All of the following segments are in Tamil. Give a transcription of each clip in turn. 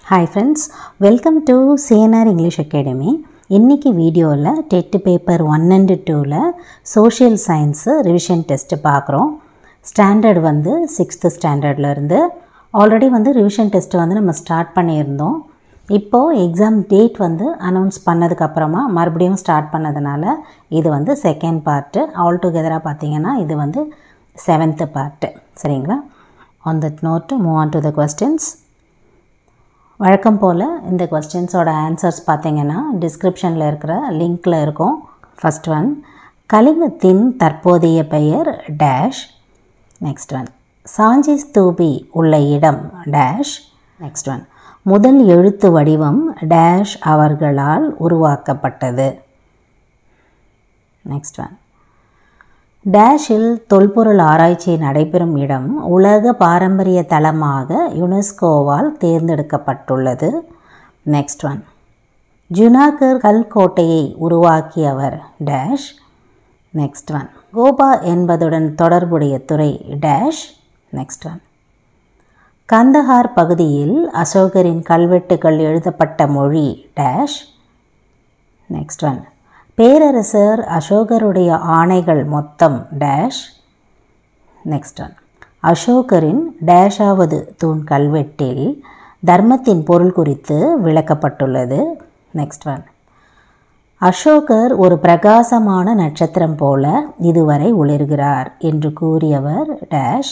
hi friends welcome to CNR English academy இன்றைக்கி வீடியோவில் டெட்டு பேப்பர் ஒன் அண்ட் டூவில் சோஷியல் சயின்ஸு ரிவிஷன் டெஸ்ட்டு பார்க்குறோம் ஸ்டாண்டர்ட் வந்து சிக்ஸ்த்து ஸ்டாண்டர்ட்லேருந்து ஆல்ரெடி வந்து ரிவிஷன் டெஸ்ட்டு வந்து நம்ம ஸ்டார்ட் பண்ணியிருந்தோம் இப்போது எக்ஸாம் டேட் வந்து அனௌன்ஸ் பண்ணதுக்கப்புறமா மறுபடியும் ஸ்டார்ட் பண்ணதுனால இது வந்து செகண்ட் பார்ட்டு ஆல் டுகெதராக பார்த்தீங்கன்னா இது வந்து செவன்த்து பார்ட்டு சரிங்களா on that note to move on to the questions வழக்கம் போல் இந்த கொஸ்டின்ஸோட ஆன்சர்ஸ் பார்த்தீங்கன்னா டிஸ்கிரிப்ஷனில் இருக்கிற லிங்க்கில் இருக்கும் ஃபஸ்ட் ஒன் கலிங்கத்தின் தற்போதைய பெயர் டேஷ் நெக்ஸ்ட் ஒன் சாஞ்சி ஸ்தூபி உள்ள இடம் டேஷ் நெக்ஸ்ட் ஒன் முதல் எழுத்து வடிவம் டேஷ் அவர்களால் உருவாக்கப்பட்டது நெக்ஸ்ட் ஒன் டேஷில் தொல்பொருள் ஆராய்ச்சி நடைபெறும் இடம் உலக பாரம்பரிய தலமாக யுனெஸ்கோவால் தேர்ந்தெடுக்கப்பட்டுள்ளது நெக்ஸ்ட் ஒன் ஜுனாகர் கல்கோட்டையை உருவாக்கியவர் டேஷ் நெக்ஸ்ட் ஒன் கோபா என்பதுடன் தொடர்புடைய துறை டேஷ் நெக்ஸ்ட் ஒன் கந்தஹார் பகுதியில் அசோகரின் கல்வெட்டுகள் எழுதப்பட்ட மொழி டேஷ் நெக்ஸ்ட் ஒன் பேரரசர் அசோகருடைய ஆணைகள் மொத்தம் டேஷ் நெக்ஸ்ட் ஒன் அசோகரின் டேஷாவது தூண் கல்வெட்டில் தர்மத்தின் பொருள் குறித்து விளக்கப்பட்டுள்ளது நெக்ஸ்ட் ஒன் அசோகர் ஒரு பிரகாசமான நட்சத்திரம் போல இதுவரை ஒளிர்கிறார் என்று கூறியவர் டேஷ்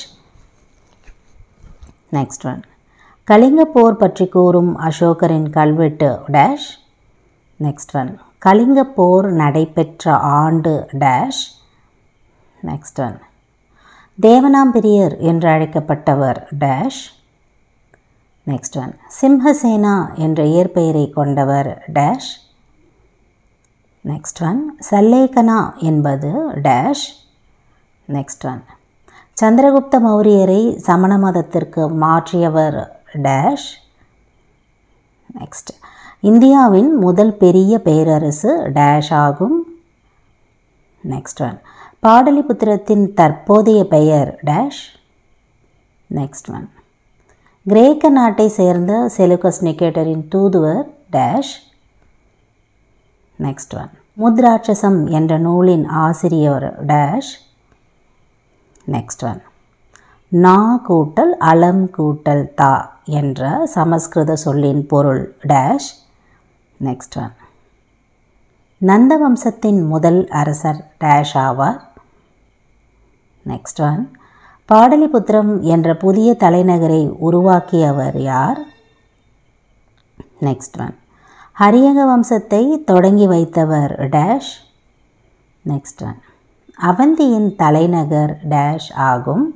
நெக்ஸ்ட் ஒன் கலிங்க போர் பற்றி கூறும் அசோகரின் கல்வெட்டு டேஷ் நெக்ஸ்ட் ஒன் கலிங்க போர் நடைபெற்ற ஆண்டு டேஷ் நெக்ஸ்ட் ஒன் தேவனாம்பிரியர் என்று அழைக்கப்பட்டவர் டேஷ் நெக்ஸ்ட் ஒன் சிம்ஹசேனா என்ற இயற்பெயரை கொண்டவர் டேஷ் நெக்ஸ்ட் ஒன் சல்லேகனா என்பது டேஷ் நெக்ஸ்ட் ஒன் சந்திரகுப்த மௌரியரை சமண மதத்திற்கு மாற்றியவர் டேஷ் நெக்ஸ்ட் இந்தியாவின் முதல் பெரிய பேரரசு டேஷ் ஆகும் நெக்ஸ்ட் ஒன் பாடலிபுத்திரத்தின் தற்போதைய பெயர் டேஷ் நெக்ஸ்ட் ஒன் கிரேக்க நாட்டை சேர்ந்த செலுகஸ் நிக்கேட்டரின் தூதுவர் டேஷ் நெக்ஸ்ட் ஒன் முத்ராட்சசம் என்ற நூலின் ஆசிரியர் டேஷ் நெக்ஸ்ட் ஒன் நா கூட்டல் அலம் கூட்டல் தா என்ற சமஸ்கிருத சொல்லின் பொருள் டேஷ் நெக்ஸ்ட் ஒன் நந்த வம்சத்தின் முதல் அரசர் டேஷ் ஆவார் நெக்ஸ்ட் ஒன் பாடலிபுத்திரம் என்ற புதிய தலைநகரை உருவாக்கியவர் யார் நெக்ஸ்ட் ஒன் ஹரியக வம்சத்தை தொடங்கி வைத்தவர் டேஷ் நெக்ஸ்ட் ஒன் அவந்தியின் தலைநகர் டேஷ் ஆகும்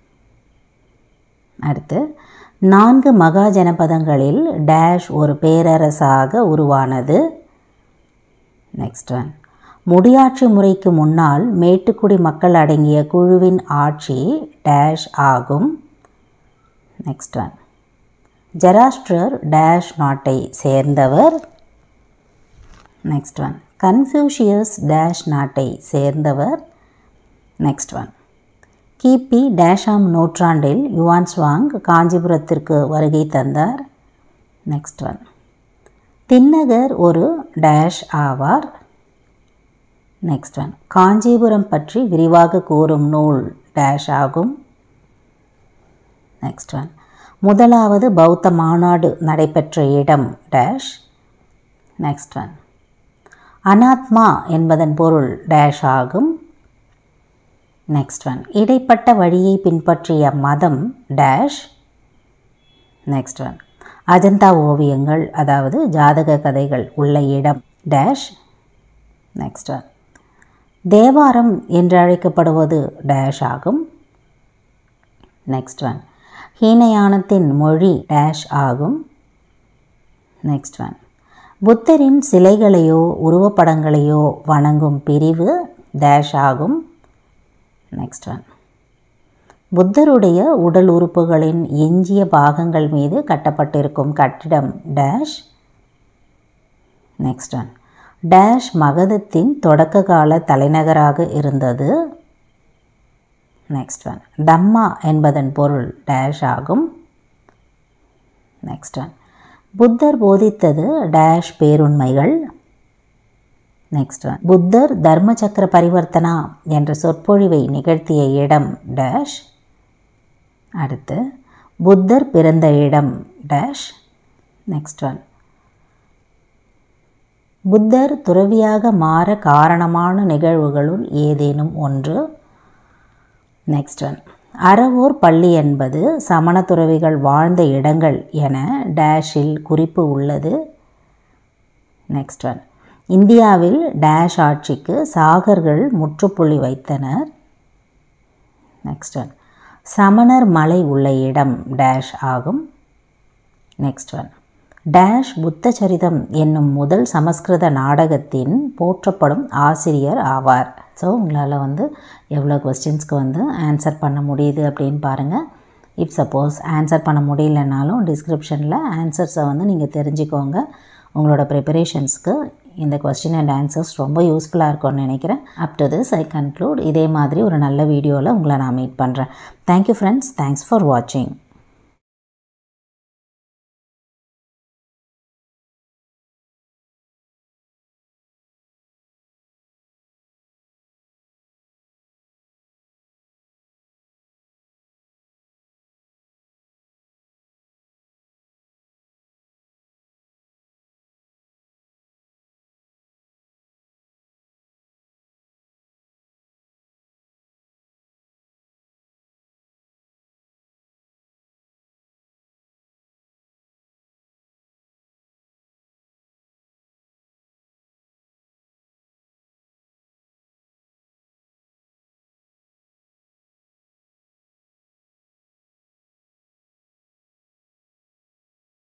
அடுத்து நான்கு மகா ஜனபதங்களில் டேஷ் ஒரு பேரரசாக உருவானது நெக்ஸ்ட் ஒன் முடியாட்சி முறைக்கு முன்னால் மேட்டுக்குடி மக்கள் அடங்கிய குழுவின் ஆட்சி டேஷ் ஆகும் நெக்ஸ்ட் ஒன் ஜெராஸ்ட்ரர் டேஷ் நாட்டை சேர்ந்தவர் நெக்ஸ்ட் ஒன் கன்ஃபியூஷியஸ் டேஷ் நாட்டை சேர்ந்தவர் நெக்ஸ்ட் ஒன் கிபி டேஷாம் நூற்றாண்டில் யுவான் ஸ்வாங் காஞ்சிபுரத்திற்கு வருகை தந்தார் நெக்ஸ்ட் ஒன் தின்னகர் ஒரு டேஷ் ஆவார் நெக்ஸ்ட் ஒன் காஞ்சிபுரம் பற்றி விரிவாக கூறும் நூல் டேஷ் ஆகும் நெக்ஸ்ட் ஒன் முதலாவது பௌத்த மாநாடு நடைபெற்ற இடம் டேஷ் நெக்ஸ்ட் ஒன் அனாத்மா என்பதன் பொருள் டேஷ் ஆகும் நெக்ஸ்ட் ஒன் இடைப்பட்ட வழியை பின்பற்றிய மதம் டேஷ் நெக்ஸ்ட் ஒன் அஜந்தா ஓவியங்கள் அதாவது ஜாதக கதைகள் உள்ள இடம் டேஷ் நெக்ஸ்ட் ஒன் தேவாரம் என்று அழைக்கப்படுவது டேஷ் ஆகும் நெக்ஸ்ட் ஒன் ஹீனயானத்தின் மொழி டேஷ் ஆகும் நெக்ஸ்ட் ஒன் புத்தரின் சிலைகளையோ உருவப்படங்களையோ வணங்கும் பிரிவு டேஷ் ஆகும் நெக்ஸ்ட் ஒன் புத்தருடைய உடல் உறுப்புகளின் எஞ்சிய பாகங்கள் மீது கட்டப்பட்டிருக்கும் கட்டிடம் டேஷ் நெக்ஸ்ட் ஒன் டேஷ் மகதத்தின் தொடக்க கால தலைநகராக இருந்தது நெக்ஸ்ட் ஒன் தம்மா என்பதன் பொருள் டேஷ் ஆகும் நெக்ஸ்ட் ஒன் புத்தர் போதித்தது டேஷ் பேருண்மைகள் நெக்ஸ்ட் ஒன் புத்தர் தர்ம சக்கர பரிவர்த்தனா என்ற சொற்பொழிவை நிகழ்த்திய இடம் டேஷ் அடுத்து புத்தர் பிறந்த இடம் டேஷ் நெக்ஸ்ட் ஒன் புத்தர் துறவியாக மாற காரணமான நிகழ்வுகளுள் ஏதேனும் ஒன்று நெக்ஸ்ட் ஒன் அறவோர் பள்ளி என்பது சமண துறவிகள் வாழ்ந்த இடங்கள் என டேஷில் குறிப்பு உள்ளது நெக்ஸ்ட் ஒன் இந்தியாவில் டேஷ் ஆட்சிக்கு சாகர்கள் முற்றுப்புள்ளி வைத்தனர் நெக்ஸ்ட் ஒன் சமணர் மலை உள்ள இடம் டேஷ் ஆகும் நெக்ஸ்ட் ஒன் டேஷ் புத்த சரிதம் என்னும் முதல் சமஸ்கிருத நாடகத்தின் போற்றப்படும் ஆசிரியர் ஆவார் ஸோ உங்களால் வந்து எவ்வளோ கொஸ்டின்ஸ்க்கு வந்து ஆன்சர் பண்ண முடியுது அப்படின்னு பாருங்கள் இஃப் சப்போஸ் ஆன்சர் பண்ண முடியலனாலும் டிஸ்கிரிப்ஷனில் ஆன்சர்ஸை வந்து நீங்கள் தெரிஞ்சுக்கோங்க உங்களோட ப்ரிப்பரேஷன்ஸ்க்கு இந்த கொஸ்டின் அண்ட் ஆன்சர்ஸ் ரொம்ப யூஸ்ஃபுல்லாக இருக்கும்னு நினைக்கிறேன் up to this I conclude இதே மாதிரி ஒரு நல்ல வீடியோவில் உங்களை நான் மீட் பண்ணுறேன் தேங்க்யூ ஃப்ரெண்ட்ஸ் தேங்க்ஸ் ஃபார் வாட்சிங்